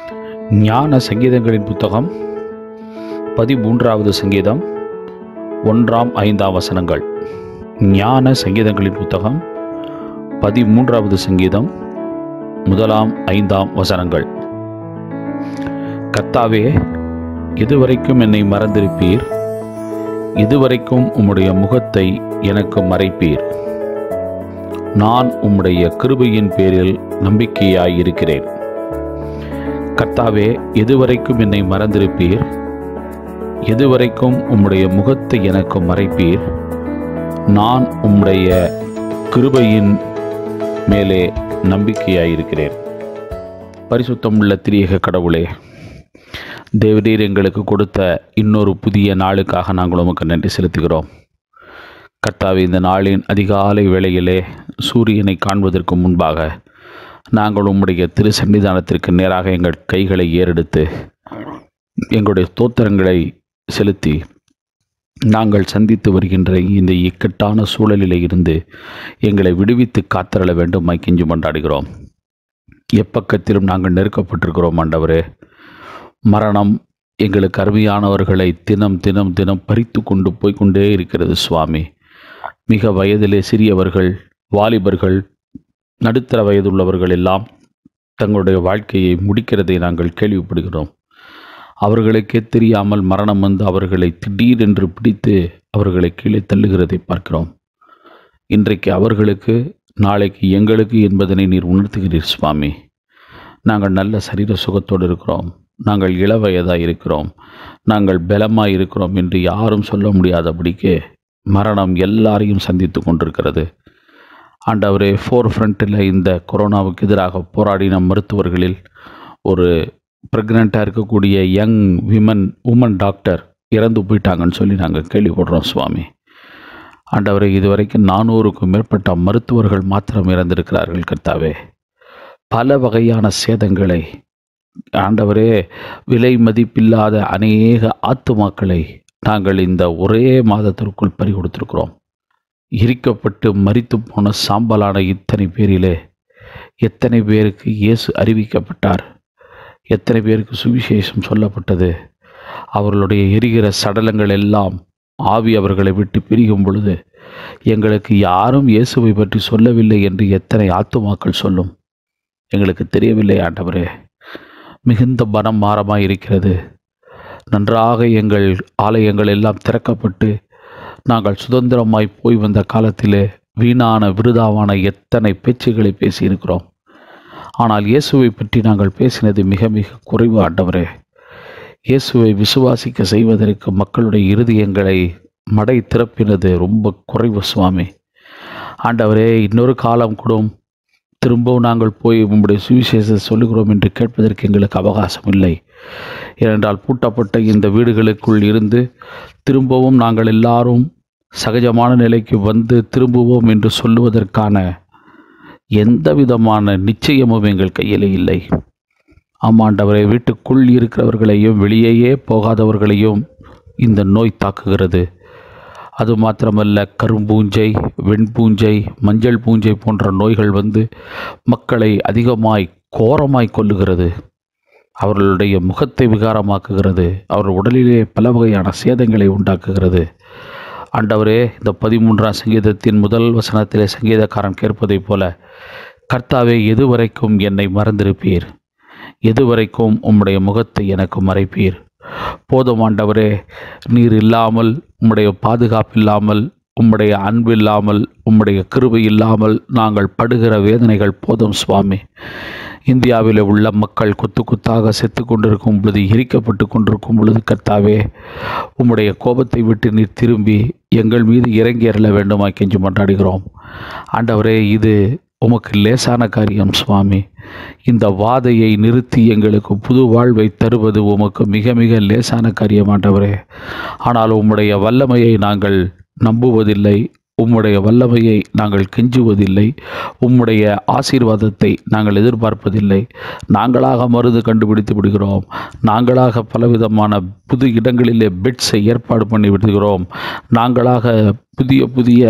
ஞான சங்கீதங்களின் புத்தகம் பதிமூன்றாவது சங்கீதம் ஒன்றாம் ஐந்தாம் வசனங்கள் ஞான சங்கீதங்களின் புத்தகம் பதிமூன்றாவது சங்கீதம் முதலாம் ஐந்தாம் வசனங்கள் கர்த்தாவே இதுவரைக்கும் என்னை மறந்திருப்பீர் இதுவரைக்கும் உம்முடைய முகத்தை எனக்கு மறைப்பீர் நான் உம்முடைய கிருபையின் பேரில் நம்பிக்கையாயிருக்கிறேன் கர்த்தாவே எதுவரைக்கும் என்னை மறந்திருப்பீர் எதுவரைக்கும் உம்முடைய முகத்தை எனக்கு மறைப்பீர் நான் உம்முடைய கிருபையின் மேலே நம்பிக்கையாயிருக்கிறேன் பரிசுத்தம் உள்ள திரியக கடவுளே தேவரீர் எங்களுக்கு கொடுத்த இன்னொரு புதிய நாளுக்காக நாங்கள் உமக்கு நன்றி செலுத்துகிறோம் கர்த்தாவே இந்த நாளின் அதிகாலை வேளையிலே சூரியனை காண்பதற்கு முன்பாக நாங்கள் உம்முடைய திரு சன்னிதானத்திற்கு நேராக எங்கள் கைகளை ஏறெடுத்து எங்களுடைய ஸ்தோத்திரங்களை செலுத்தி நாங்கள் சந்தித்து வருகின்ற இந்த இக்கட்டான சூழலிலே இருந்து எங்களை விடுவித்து காத்தரள வேண்டும் மைக்கிஞ்சு கொண்டாடுகிறோம் எப்பக்கத்திலும் நாங்கள் நெருக்கப்பட்டிருக்கிறோம் ஆண்டவரே மரணம் எங்களுக்கு அருமையானவர்களை தினம் தினம் தினம் பறித்து கொண்டு போய்க்கொண்டே இருக்கிறது சுவாமி மிக வயதிலே சிறியவர்கள் வாலிபர்கள் நடுத்தர வயதுள்ளவர்கள் எல்லாம் தங்களுடைய வாழ்க்கையை முடிக்கிறதை நாங்கள் கேள்விப்படுகிறோம் அவர்களுக்கே தெரியாமல் மரணம் வந்து அவர்களை திடீரென்று பிடித்து அவர்களை கீழே தள்ளுகிறதை பார்க்கிறோம் இன்றைக்கு அவர்களுக்கு நாளைக்கு எங்களுக்கு என்பதனை நீர் உணர்த்துகிறீர் சுவாமி நாங்கள் நல்ல சரீர சுகத்தோடு இருக்கிறோம் நாங்கள் இளவயதாக இருக்கிறோம் நாங்கள் பலமாக இருக்கிறோம் என்று யாரும் சொல்ல முடியாதபடிக்கு மரணம் எல்லாரையும் சந்தித்து கொண்டிருக்கிறது ஆண்டவரே ஃபோர் ஃப்ரண்ட்டில் இந்த கொரோனாவுக்கு எதிராக போராடின மருத்துவர்களில் ஒரு ப்ரெக்னெண்ட்டாக இருக்கக்கூடிய யங் விமன் உமன் டாக்டர் இறந்து போயிட்டாங்கன்னு சொல்லி நாங்கள் கேள்விப்படுறோம் சுவாமி ஆண்டவரே இதுவரைக்கும் நானூறுக்கும் மேற்பட்ட மருத்துவர்கள் மாத்திரம் இறந்திருக்கிறார்கள் கர்த்தாவே பல வகையான சேதங்களை ஆண்டவரே விலை மதிப்பில்லாத அநேக ஆத்துமாக்களை நாங்கள் இந்த ஒரே மாதத்திற்குள் பறி கொடுத்திருக்கிறோம் எரிக்கப்பட்டு மரித்து போன சாம்பலான இத்தனை பேரிலே எத்தனை பேருக்கு இயேசு அறிவிக்கப்பட்டார் எத்தனை பேருக்கு சுவிசேஷம் சொல்லப்பட்டது அவர்களுடைய எரிகிற சடலங்கள் எல்லாம் ஆவி அவர்களை விட்டு பிரியும் பொழுது எங்களுக்கு யாரும் இயேசுவை பற்றி சொல்லவில்லை என்று எத்தனை ஆத்துமாக்கள் சொல்லும் எங்களுக்கு தெரியவில்லை ஆண்டவரே மிகுந்த மனம் மாறமாக இருக்கிறது நன்றாக எங்கள் ஆலயங்கள் எல்லாம் திறக்கப்பட்டு நாங்கள் சுதந்திரமாய் போய் வந்த காலத்திலே வீணான விருதாவான எத்தனை பேச்சுகளை பேசியிருக்கிறோம் ஆனால் இயேசுவை பற்றி நாங்கள் பேசினது மிக மிக குறைவு ஆண்டவரே இயேசுவை விசுவாசிக்க செய்வதற்கு மக்களுடைய இருதயங்களை மடை திறப்பினது ரொம்ப குறைவு சுவாமி ஆண்டவரே இன்னொரு காலம் கூடும் திரும்பவும் நாங்கள் போய் உங்களுடைய சுவிசேஷத்தை சொல்லுகிறோம் என்று கேட்பதற்கு எங்களுக்கு அவகாசம் இல்லை ஏனென்றால் பூட்டப்பட்ட இந்த வீடுகளுக்குள் இருந்து திரும்பவும் நாங்கள் எல்லாரும் சகஜமான நிலைக்கு வந்து திரும்புவோம் என்று சொல்லுவதற்கான எந்த விதமான நிச்சயமும் எங்கள் கையில் இல்லை ஆமாண்டவரை வீட்டுக்குள் இருக்கிறவர்களையும் வெளியேயே போகாதவர்களையும் இந்த நோய் தாக்குகிறது அது மாத்திரமல்ல கரும்பூஞ்சை வெண்பூஞ்சை மஞ்சள் பூஞ்சை போன்ற நோய்கள் வந்து மக்களை அதிகமாய் கோரமாய் கொல்லுகிறது அவர்களுடைய முகத்தை விகாரமாக்குகிறது அவர்கள் உடலிலே பல வகையான சேதங்களை உண்டாக்குகிறது ஆண்டவரே இந்த பதிமூன்றாம் சங்கீதத்தின் முதல் வசனத்திலே சங்கீதக்காரன் கேட்பதைப் போல கர்த்தாவே எதுவரைக்கும் என்னை மறந்திருப்பீர் எதுவரைக்கும் உம்முடைய முகத்தை எனக்கு மறைப்பீர் போதும் ஆண்டவரே நீர் இல்லாமல் உம்முடைய பாதுகாப்பு இல்லாமல் உம்முடைய அன்பு இல்லாமல் உம்முடைய கிருபை இல்லாமல் நாங்கள் படுகிற வேதனைகள் போதும் சுவாமி இந்தியாவில் உள்ள மக்கள் குத்து குத்தாக செத்து கொண்டிருக்கும் பொழுது எரிக்கப்பட்டு கொண்டிருக்கும் பொழுது கர்த்தாவே உம்முடைய கோபத்தை விட்டு நீர் திரும்பி எங்கள் மீது இறங்கி அருள வேண்டுமா கெஞ்சு கொண்டாடுகிறோம் ஆண்டவரே இது உமக்கு லேசான காரியம் சுவாமி இந்த வாதையை நிறுத்தி எங்களுக்கு புது வாழ்வை தருவது உமக்கு மிக மிக லேசான காரியம் ஆண்டவரே ஆனால் உம்முடைய வல்லமையை நாங்கள் நம்புவதில்லை உம்முடைய வல்லமையை நாங்கள் கெஞ்சுவதில்லை உம்முடைய ஆசீர்வாதத்தை நாங்கள் எதிர்பார்ப்பதில்லை நாங்களாக மருந்து கண்டுபிடித்து விடுகிறோம் நாங்களாக பலவிதமான புது இடங்களிலே பெட்ஸை ஏற்பாடு பண்ணி விடுகிறோம் நாங்களாக புதிய புதிய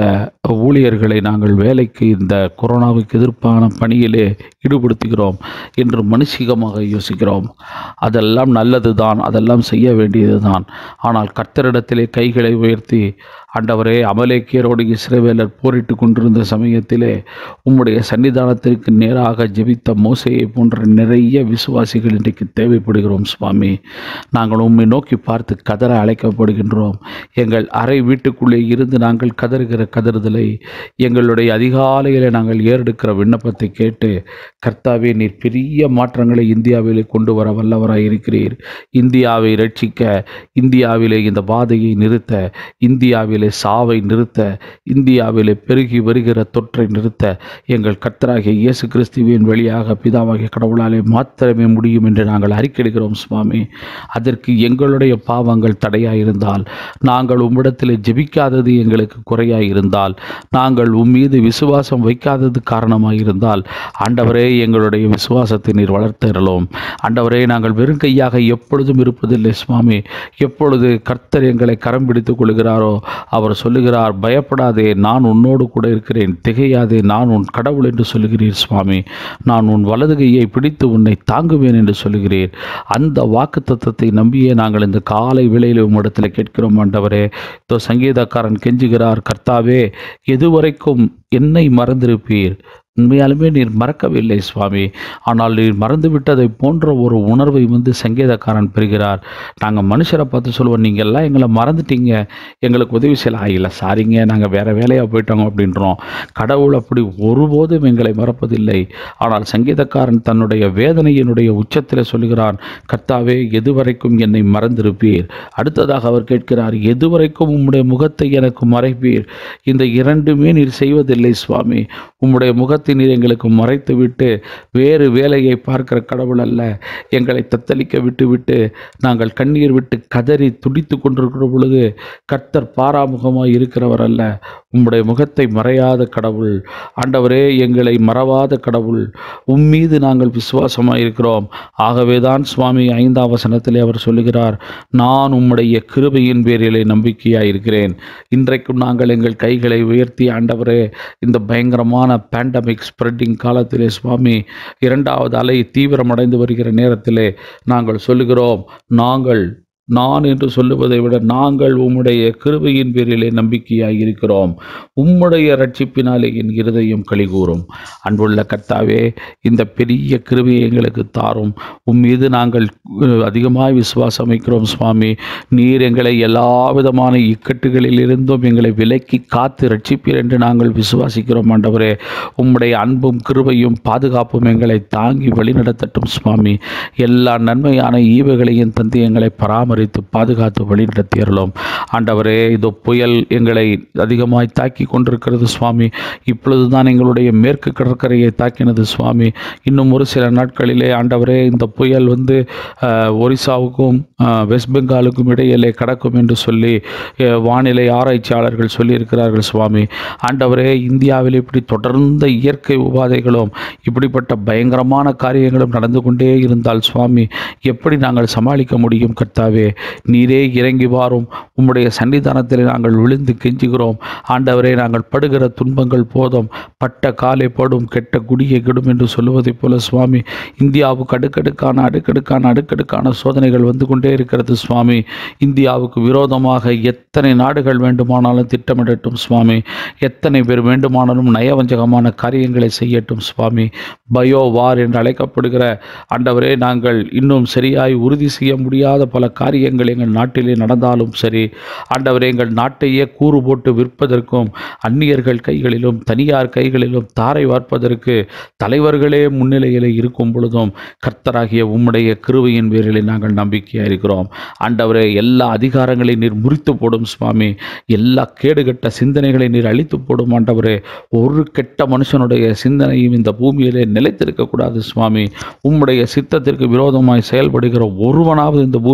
ஊழியர்களை நாங்கள் வேலைக்கு இந்த கொரோனாவுக்கு எதிர்ப்பான பணியிலே ஈடுபடுத்துகிறோம் என்று மனுஷிகமாக யோசிக்கிறோம் அதெல்லாம் நல்லது தான் அதெல்லாம் செய்ய வேண்டியது தான் ஆனால் கர்த்தரிடத்திலே கைகளை உயர்த்தி ஆண்டவரே அமலேக்கியரோடு இஸ்ரவேலர் போரிட்டு கொண்டிருந்த சமயத்திலே உம்முடைய சன்னிதானத்திற்கு நேராக ஜெபித்த மோசையை போன்ற நிறைய விசுவாசிகள் இன்றைக்கு தேவைப்படுகிறோம் சுவாமி நாங்கள் உம்மை நோக்கி பார்த்து கதற அழைக்கப்படுகின்றோம் எங்கள் அறை வீட்டுக்குள்ளே இருந்து நாங்கள் கதறுகிற கதறுதலை எங்களுடைய அதிகாலையில் நாங்கள் ஏறெடுக்கிற விண்ணப்பத்தை கேட்டு கர்த்தாவே நீர் பெரிய மாற்றங்களை இந்தியாவிலே கொண்டு வர வல்லவராய் இருக்கிறீர் இந்தியாவை ரட்சிக்க இந்தியாவிலே இந்த பாதையை நிறுத்த இந்தியாவிலே சாவை நிறுத்த இந்தியாவிலே பெருகி வருகிற தொற்றை நிறுத்த எங்கள் கர்த்தராகிய இயேசு கிறிஸ்துவின் வழியாக பிதாவாகிய கடவுளாலே மாத்திரமே முடியும் என்று நாங்கள் அறிக்கையிடுகிறோம் சுவாமி அதற்கு எங்களுடைய பாவங்கள் தடையாயிருந்தால் நாங்கள் உம்மிடத்தில் ஜெபிக்காதது எங்களுக்கு குறையாயிருந்தால் நாங்கள் உம் மீது விசுவாசம் வைக்காதது காரணமாயிருந்தால் ஆண்டவரே எங்களுடைய விசுவாசத்தை நீர் வளர்த்தரலாம் ஆண்டவரே நாங்கள் வெறும் கையாக எப்பொழுதும் இருப்பதில்லை சுவாமி எப்பொழுது கர்த்தர் எங்களை கரம் பிடித்துக் கொள்கிறாரோ அவர் சொல்லுகிறார் பயப்படாதே நான் உன்னோடு கூட இருக்கிறேன் திகையாதே நான் உன் கடவுள் என்று சொல்லுகிறீர் சுவாமி நான் உன் வலது கையை பிடித்து உன்னை தாங்குவேன் என்று சொல்லுகிறீர் அந்த வாக்கு தத்துவத்தை நம்பியே நாங்கள் இந்த காலை வேளையில் உம்மிடத்தில் கேட்கிறோம் ஆண்டவரே இதோ சங்கீதக்காரன் கெஞ்சுகிறார் கர்த்தாவே எதுவரைக்கும் என்னை மறந்திருப்பீர் உண்மையாலுமே நீர் மறக்கவில்லை சுவாமி ஆனால் நீர் மறந்து விட்டதை போன்ற ஒரு உணர்வை வந்து சங்கீதக்காரன் பெறுகிறார் நாங்கள் மனுஷரை பார்த்து சொல்லுவோம் நீங்கள் எல்லாம் எங்களை மறந்துட்டீங்க எங்களுக்கு உதவி செய்யலாம் இல்லை சாரிங்க நாங்கள் வேறு வேலையாக போயிட்டோங்க அப்படின்றோம் கடவுள் அப்படி ஒருபோதும் எங்களை மறப்பதில்லை ஆனால் சங்கீதக்காரன் தன்னுடைய வேதனையினுடைய உச்சத்தில் சொல்லுகிறான் கர்த்தாவே எதுவரைக்கும் என்னை மறந்திருப்பீர் அடுத்ததாக அவர் கேட்கிறார் எதுவரைக்கும் உம்முடைய முகத்தை எனக்கு மறைப்பீர் இந்த இரண்டுமே நீர் செய்வதில்லை சுவாமி உம்முடைய முகத்தை நீர் எங்களுக்கு மறைத்து விட்டு வேறு வேலையை பார்க்கிற கடவுள் அல்ல எங்களை தத்தளிக்க விட்டு விட்டு நாங்கள் கண்ணீர் விட்டு கதறி துடித்து கொண்டிருக்கிற பொழுது கர்த்தர் பாராமுகமாய் இருக்கிறவர் அல்ல உம்முடைய முகத்தை மறையாத கடவுள் ஆண்டவரே எங்களை மறவாத கடவுள் உம் மீது நாங்கள் விசுவாசமாக இருக்கிறோம் ஆகவேதான் சுவாமி ஐந்தாம் வசனத்திலே அவர் சொல்லுகிறார் நான் உம்முடைய கிருபையின் பேரிலே நம்பிக்கையாக இருக்கிறேன் இன்றைக்கும் நாங்கள் எங்கள் கைகளை உயர்த்தி ஆண்டவரே இந்த பயங்கரமான பேண்டமிக் ஸ்ப்ரெட்டிங் காலத்திலே சுவாமி இரண்டாவது அலை தீவிரமடைந்து வருகிற நேரத்திலே நாங்கள் சொல்லுகிறோம் நாங்கள் நான் என்று சொல்லுவதை விட நாங்கள் உம்முடைய கிருபையின் பேரிலே நம்பிக்கையாக இருக்கிறோம் உம்முடைய ரட்சிப்பினாலே என் இருதயம் கழிகூறும் அன்புள்ள கர்த்தாவே இந்த பெரிய கிருபையை எங்களுக்கு தாரும் உம் மீது நாங்கள் அஹ், அதிகமாய் விசுவாசம் வைக்கிறோம் சுவாமி நீர் எங்களை எல்லா விதமான இக்கட்டுகளில் இருந்தும் எங்களை விலக்கி காத்து ரட்சிப்பீர் என்று நாங்கள் விசுவாசிக்கிறோம் ஆண்டவரே உம்முடைய அன்பும் கிருபையும் பாதுகாப்பும் எங்களை தாங்கி வழிநடத்தட்டும் சுவாமி எல்லா நன்மையான ஈவுகளையும் தந்து எங்களை பராமரித்து பாதுகாத்து வழிநடத்தியறலும் ஆண்டவரே இதோ புயல் எங்களை அதிகமாய் தாக்கி கொண்டிருக்கிறது சுவாமி இப்பொழுது தான் எங்களுடைய மேற்கு கடற்கரையை தாக்கினது சுவாமி இன்னும் ஒரு சில நாட்களிலே ஆண்டவரே இந்த புயல் வந்து அஹ், ஒரிசாவுக்கும் அஹ், வெஸ்ட் பெங்காலுக்கும் இடையிலே கடக்கும் என்று சொல்லி அஹ், வானிலை ஆராய்ச்சியாளர்கள் சொல்லியிருக்கிறார்கள் சுவாமி ஆண்டவரே இந்தியாவில் இப்படி தொடர்ந்த இயற்கை உபாதைகளும் இப்படிப்பட்ட பயங்கரமான காரியங்களும் நடந்து கொண்டே இருந்தால் சுவாமி எப்படி நாங்கள் சமாளிக்க முடியும் கர்த்தாவே நீரே இறங்கி வாரும் உம்முடைய சன்னிதானத்தில் நாங்கள் விழுந்து கெஞ்சுகிறோம் ஆண்டவரே நாங்கள் படுகிற துன்பங்கள் போதும் பட்ட காலை படும் கெட்ட குடியை கெடும் என்று சொல்லுவதைப் போல சுவாமி இந்தியாவுக்கு அடுக்கடுக்கான அடுக்கடுக்கான அடுக்கடுக்கான சோதனைகள் வந்து கொண்டே இருக்கிறது சுவாமி இந்தியாவுக்கு விரோதமாக எத்தனை நாடுகள் வேண்டுமானாலும் திட்டமிடட்டும் சுவாமி எத்தனை பேர் வேண்டுமானாலும் நயவஞ்சகமான காரியங்களை செய்யட்டும் சுவாமி பயோ வார் என்று அழைக்கப்படுகிற ஆண்டவரே நாங்கள் இன்னும் சரியாய் உறுதி செய்ய முடியாத பல காரியங்கள் எங்கள் நாட்டிலே நடந்தாலும் சரி ஆண்டவரே எங்கள் நாட்டையே கூறு போட்டு விற்பதற்கும் அந்நியர்கள் கைகளிலும் தனியார் கைகளிலும் தாரை வார்ப்பதற்கு தலைவர்களே முன்னிலையில் இருக்கும் பொழுதும் கர்த்தராகிய உம்முடைய கிருபையின் பேரிலே நாங்கள் நம்பிக்கையாக இருக்கிறோம் ஆண்டவரே எல்லா அதிகாரங்களையும் நீர் முறித்து போடும் சுவாமி எல்லா கேடுகட்ட சிந்தனைகளை நீர் அழித்து போடும் ஆண்டவரே ஒரு கெட்ட மனுஷனுடைய சிந்தனையும் இந்த பூமியிலே நிலைத்திருக்கக்கூடாது சுவாமி உம்முடைய சித்தத்திற்கு விரோதமாய் செயல்படுகிற ஒருவனாவது இந்த பூமியிலே நிலை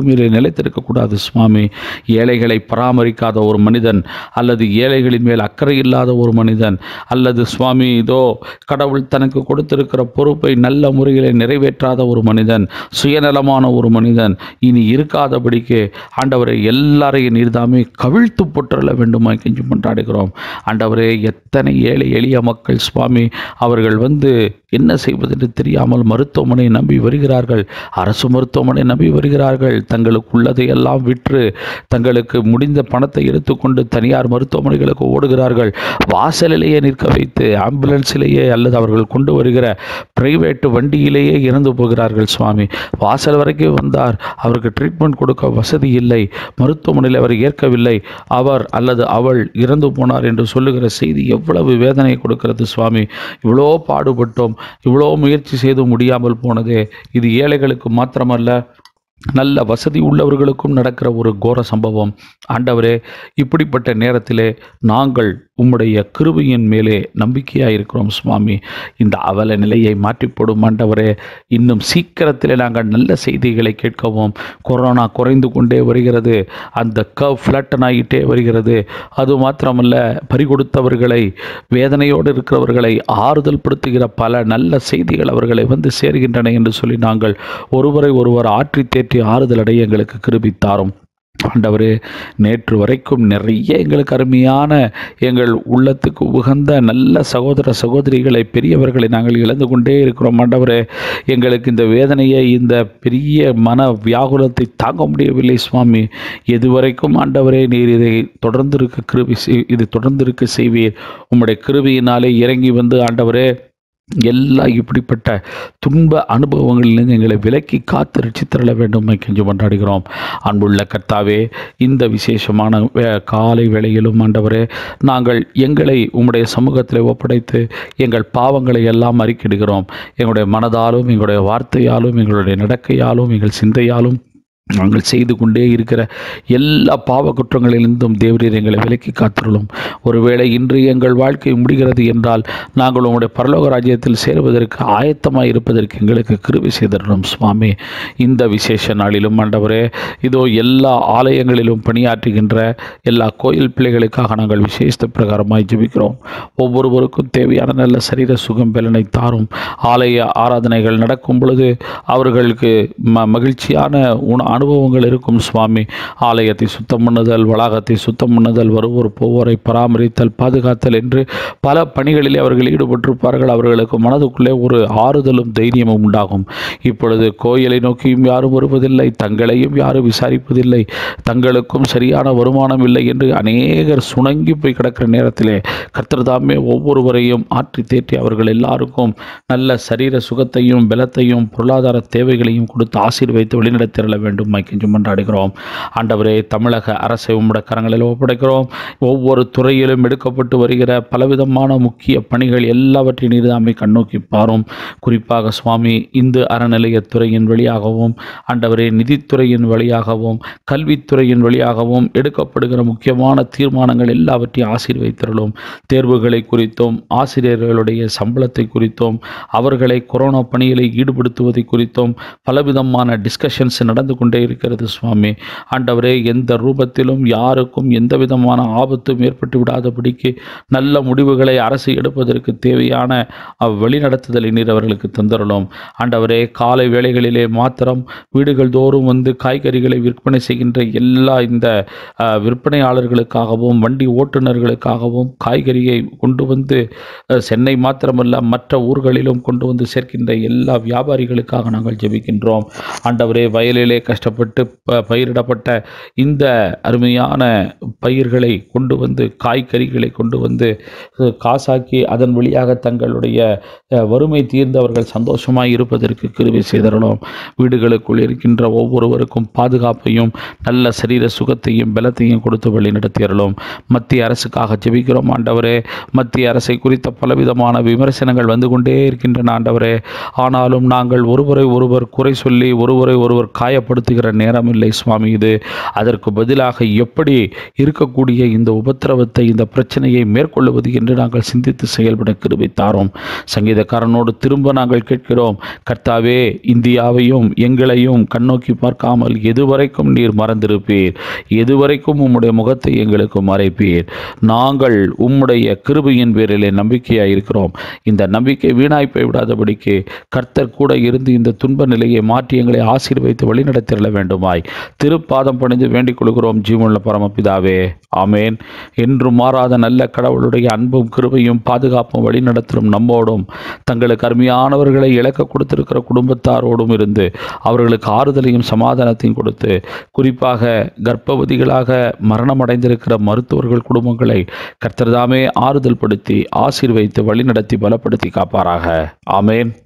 நிலைத்திருக்கக்கூடாது சுவாமி ஏழைகளை பராமரிக்காத ஒரு மனிதன் அல்லது ஏழைகளின் மேல் அக்கறை இல்லாத ஒரு மனிதன் அல்லது சுவாமி இதோ கடவுள் தனக்கு கொடுத்திருக்கிற பொறுப்பை நல்ல முறையில் நிறைவேற்றாத ஒரு மனிதன் சுயநலமான ஒரு மனிதன் இனி இருக்காதபடிக்கு ஆண்டவரை எல்லாரையும் நீர்தாமே கவிழ்த்து போட்டுள்ள வேண்டுமாய் கெஞ்சி கொண்டாடுகிறோம் ஆண்டவரே எத்தனை ஏழை எளிய மக்கள் சுவாமி அவர்கள் வந்து என்ன செய்வதென்று தெரியாமல் மருத்துவமனை நம்பி வருகிறார்கள் அரசு மருத்துவமனை நம்பி வருகிறார்கள் தங்களுக்கு உள்ளதை எல்லாம் விற்று தங்களுக்கு முடிந்த பணத்தை எடுத்துக்கொண்டு தனியார் மருத்துவமனைகளுக்கு ஓடுகிறார்கள் வாசலிலேயே நிற்க வைத்து ஆம்புலன்ஸிலேயே அல்லது அவர்கள் கொண்டு வருகிற பிரைவேட் வண்டியிலேயே இறந்து போகிறார்கள் சுவாமி வாசல் வரைக்கும் வந்தார் அவருக்கு ட்ரீட்மெண்ட் கொடுக்க வசதி இல்லை மருத்துவமனையில் அவர் ஏற்கவில்லை அவர் அல்லது அவள் இறந்து போனார் என்று சொல்லுகிற செய்தி எவ்வளவு வேதனை கொடுக்கிறது சுவாமி இவ்வளோ பாடுபட்டோம் இவ்வளோ முயற்சி செய்து முடியாமல் போனதே இது ஏழைகளுக்கு மாத்திரமல்ல நல்ல வசதி உள்ளவர்களுக்கும் நடக்கிற ஒரு கோர சம்பவம் ஆண்டவரே இப்படிப்பட்ட நேரத்திலே நாங்கள் உம்முடைய கிருபையின் மேலே நம்பிக்கையாக இருக்கிறோம் சுவாமி இந்த அவல நிலையை மாற்றிப்போடும் ஆண்டவரே இன்னும் சீக்கிரத்திலே நாங்கள் நல்ல செய்திகளை கேட்கவும் கொரோனா குறைந்து கொண்டே வருகிறது அந்த கவ் ஃப்ளட்டன் ஆகிட்டே வருகிறது அது மாத்திரமல்ல பறிகொடுத்தவர்களை வேதனையோடு இருக்கிறவர்களை ஆறுதல் படுத்துகிற பல நல்ல செய்திகள் அவர்களை வந்து சேர்கின்றன என்று சொல்லி நாங்கள் ஒருவரை ஒருவர் ஆற்றி தேற்றி ஆறுதல் அடைய எங்களுக்கு கிருபித்தாரும் ஆண்டவரே நேற்று வரைக்கும் நிறைய எங்களுக்கு அருமையான எங்கள் உள்ளத்துக்கு உகந்த நல்ல சகோதர சகோதரிகளை பெரியவர்களை நாங்கள் இழந்து கொண்டே இருக்கிறோம் ஆண்டவரே எங்களுக்கு இந்த வேதனையை இந்த பெரிய மன வியாகுலத்தை தாங்க முடியவில்லை சுவாமி எதுவரைக்கும் ஆண்டவரே நீர் இதை தொடர்ந்து இருக்க கிருபி செய்- இது தொடர்ந்து இருக்க செய்வீர் உம்முடைய கிருபியினாலே இறங்கி வந்து ஆண்டவரே எல்லா இப்படிப்பட்ட துன்ப அனுபவங்களிலிருந்து எங்களை விலக்கி காத்து ரட்சித்தரல வேண்டும் கெஞ்சு கொண்டாடுகிறோம் அன்புள்ள கர்த்தாவே இந்த விசேஷமான வே- காலை வேளையிலும் ஆண்டவரே நாங்கள் எங்களை உம்முடைய சமூகத்தில் ஒப்படைத்து எங்கள் பாவங்களை எல்லாம் அறிக்கிடுகிறோம் எங்களுடைய மனதாலும் எங்களுடைய வார்த்தையாலும் எங்களுடைய நடக்கையாலும் எங்கள் சிந்தையாலும் நாங்கள் செய்து கொண்டே இருக்கிற எல்லா பாவ குற்றங்களிலிருந்தும் தேவரீர் எங்களை விலக்கி காத்துள்ளோம் ஒருவேளை இன்று எங்கள் வாழ்க்கை முடிகிறது என்றால் நாங்கள் உங்களுடைய பரலோக ராஜ்யத்தில் சேருவதற்கு ஆயத்தமாக இருப்பதற்கு எங்களுக்கு கிருபை செய்திடணும் சுவாமி இந்த விசேஷ நாளிலும் ஆண்டவரே இதோ எல்லா ஆலயங்களிலும் பணியாற்றுகின்ற எல்லா கோயில் பிள்ளைகளுக்காக நாங்கள் விசேஷ பிரகாரமாய் ஜெபிக்கிறோம் ஒவ்வொருவருக்கும் தேவையான நல்ல சரீர சுகம் பலனை தாரும் ஆலய ஆராதனைகள் நடக்கும் பொழுது அவர்களுக்கு ம மகிழ்ச்சியான உண அனுபவங்கள் இருக்கும் சுவாமி ஆலயத்தை சுத்தம் பண்ணுதல் வளாகத்தை சுத்தம் பண்ணுதல் வருவோர் போவோரை பராமரித்தல் பாதுகாத்தல் என்று பல பணிகளிலே அவர்கள் ஈடுபட்டிருப்பார்கள் அவர்களுக்கு மனதுக்குள்ளே ஒரு ஆறுதலும் தைரியமும் உண்டாகும் இப்பொழுது கோயிலை நோக்கியும் யாரும் வருவதில்லை தங்களையும் யாரும் விசாரிப்பதில்லை தங்களுக்கும் சரியான வருமானம் இல்லை என்று அநேகர் சுணங்கி போய் கிடக்கிற நேரத்திலே கர்த்தர்தாமே ஒவ்வொருவரையும் ஆற்றி தேற்றி அவர்கள் எல்லாருக்கும் நல்ல சரீர சுகத்தையும் பலத்தையும் பொருளாதார தேவைகளையும் கொடுத்து ஆசீர்வைத்து வழிநடத்திரள வேண்டும் மைக்கெஞ்சும் கொண்டாடுகிறோம் ஆண்டவரே தமிழக அரசை உம்முடைய கரங்களில் ஒப்படைக்கிறோம் ஒவ்வொரு துறையிலும் எடுக்கப்பட்டு வருகிற பலவிதமான முக்கிய பணிகள் எல்லாவற்றையும் நீர்தாமை கண்ணோக்கி பாரும் குறிப்பாக சுவாமி இந்து அறநிலையத்துறையின் வழியாகவும் ஆண்டவரே நிதித்துறையின் வழியாகவும் கல்வித்துறையின் வழியாகவும் எடுக்கப்படுகிற முக்கியமான தீர்மானங்கள் எல்லாவற்றையும் ஆசீர்வைத்திரலும் தேர்வுகளை குறித்தும் ஆசிரியர்களுடைய சம்பளத்தை குறித்தும் அவர்களை கொரோனா பணிகளை ஈடுபடுத்துவதை குறித்தும் பலவிதமான டிஸ்கஷன்ஸ் நடந்து கொண்டே இருக்கிறது சுவாமி ஆண்டவரே எந்த ரூபத்திலும் யாருக்கும் எந்த விதமான ஆபத்தும் ஏற்பட்டு விடாதபடிக்கு நல்ல முடிவுகளை அரசு எடுப்பதற்கு தேவையான அவ் வழிநடத்துதலை நீர் அவர்களுக்கு தந்தரலும் ஆண்டவரே காலை வேளைகளிலே மாத்திரம் வீடுகள் தோறும் வந்து காய்கறிகளை விற்பனை செய்கின்ற எல்லா இந்த அஹ், விற்பனையாளர்களுக்காகவும் வண்டி ஓட்டுநர்களுக்காகவும் காய்கறியை கொண்டு வந்து அஹ், சென்னை மாத்திரமல்ல மற்ற ஊர்களிலும் கொண்டு வந்து சேர்க்கின்ற எல்லா வியாபாரிகளுக்காக நாங்கள் ஜெபிக்கின்றோம் ஆண்டவரே வயலிலே கஷ்டப்பட்டு ப- பயிரிடப்பட்ட இந்த அருமையான பயிர்களை கொண்டு வந்து காய்கறிகளை கொண்டு வந்து அஹ், காசாக்கி அதன் வழியாக தங்களுடைய அஹ், வறுமை தீர்ந்தவர்கள் சந்தோஷமாய் இருப்பதற்கு கிருபை செய்தரலாம் வீடுகளுக்குள் இருக்கின்ற ஒவ்வொருவருக்கும் பாதுகாப்பையும் நல்ல சரீர சுகத்தையும் பலத்தையும் கொடுத்து வழி நடத்தியறலும் மத்திய அரசுக்காக ஜெபிக்கிறோம் ஆண்டவரே மத்திய அரசை குறித்த பலவிதமான விமர்சனங்கள் வந்து கொண்டே இருக்கின்றன ஆண்டவரே ஆனாலும் நாங்கள் ஒருவரை ஒருவர் குறை சொல்லி ஒருவரை ஒருவர் காயப்படுத்துகிற பேசுகிற நேரம் இல்லை சுவாமி இது அதற்கு பதிலாக எப்படி இருக்கக்கூடிய இந்த உபத்திரவத்தை இந்த பிரச்சனையை மேற்கொள்வது என்று நாங்கள் சிந்தித்து செயல்பட கிருபை தாரோம் சங்கீதக்காரனோடு திரும்ப நாங்கள் கேட்கிறோம் கர்த்தாவே இந்தியாவையும் எங்களையும் கண்ணோக்கி பார்க்காமல் எதுவரைக்கும் நீர் மறந்திருப்பீர் எதுவரைக்கும் உம்முடைய முகத்தை எங்களுக்கு மறைப்பீர் நாங்கள் உம்முடைய கிருபையின் பேரிலே நம்பிக்கையாக இருக்கிறோம் இந்த நம்பிக்கை வீணாய் போய் விடாதபடிக்கு கர்த்தர் கூட இருந்து இந்த துன்ப நிலையை மாற்றி எங்களை ஆசீர்வைத்து வழிநடத்திட வேண்டுமாய் திருப்பாதம் பணிந்து வேண்டிக் கொள்கிறோம் ஜீவனுள்ள பரமபிதாவே ஆமேன் என்று மாறாத நல்ல கடவுளுடைய அன்பும் கிருபையும் பாதுகாப்பும் வழிநடத்தலும் நம்மோடும் தங்களுக்கு அருமையானவர்களை இழக்க கொடுத்திருக்கிற குடும்பத்தாரோடும் இருந்து அவர்களுக்கு ஆறுதலையும் சமாதானத்தையும் கொடுத்து குறிப்பாக கர்ப்பவதிகளாக மரணமடைந்திருக்கிற மருத்துவர்கள் குடும்பங்களை கர்த்தர்தாமே ஆறுதல் படுத்தி ஆசீர்வைத்து வழிநடத்தி பலப்படுத்தி காப்பாராக ஆமேன்